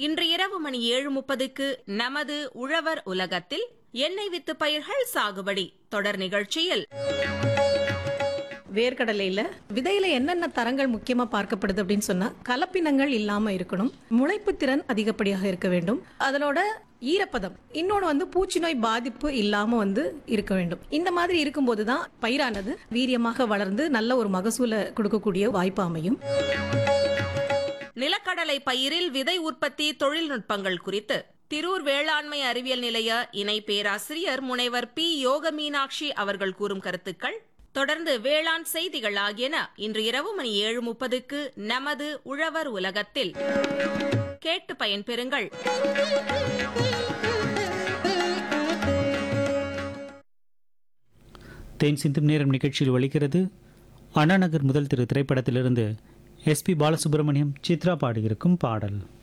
இன்று இரவு மணி ஏழு முப்பதுக்கு நமது உழவர் உலகத்தில் எண்ணெய் வித்து பயிர்கள் சாகுபடி தொடர் நிகழ்ச்சியில் வேர்க்கடலையில விதையில என்னென்ன தரங்கள் முக்கியமா பார்க்கப்படுது அப்படின்னு சொன்னா கலப்பினங்கள் இல்லாம இருக்கணும் முளைப்பு திறன் அதிகப்படியாக இருக்க வேண்டும் அதனோட ஈரப்பதம் இன்னொன்று வந்து பூச்சி நோய் பாதிப்பு இல்லாம வந்து இருக்க வேண்டும் இந்த மாதிரி இருக்கும்போது தான் பயிரானது வீரியமாக வளர்ந்து நல்ல ஒரு மகசூலை கொடுக்கக்கூடிய வாய்ப்பு அமையும் நிலக்கடலை பயிரில் விதை உற்பத்தி தொழில்நுட்பங்கள் குறித்து திரூர் வேளாண்மை அறிவியல் நிலைய இணை பேராசிரியர் முனைவர் பி யோக மீனாட்சி அவர்கள் கூறும் கருத்துக்கள் தொடர்ந்து வேளாண் செய்திகள் ஆகியன இன்று இரவு மணி ஏழு முப்பதுக்கு நமது உழவர் உலகத்தில் கேட்டு பயன்பெறுங்கள் தேன் சிந்தும் நேரம் நிகழ்ச்சியில் ஒலிக்கிறது அண்ணா நகர் முதல் திரு திரைப்படத்திலிருந்து எஸ்பி பாலசுப்ரமணியம் சித்ரா பாடியிருக்கும் பாடல்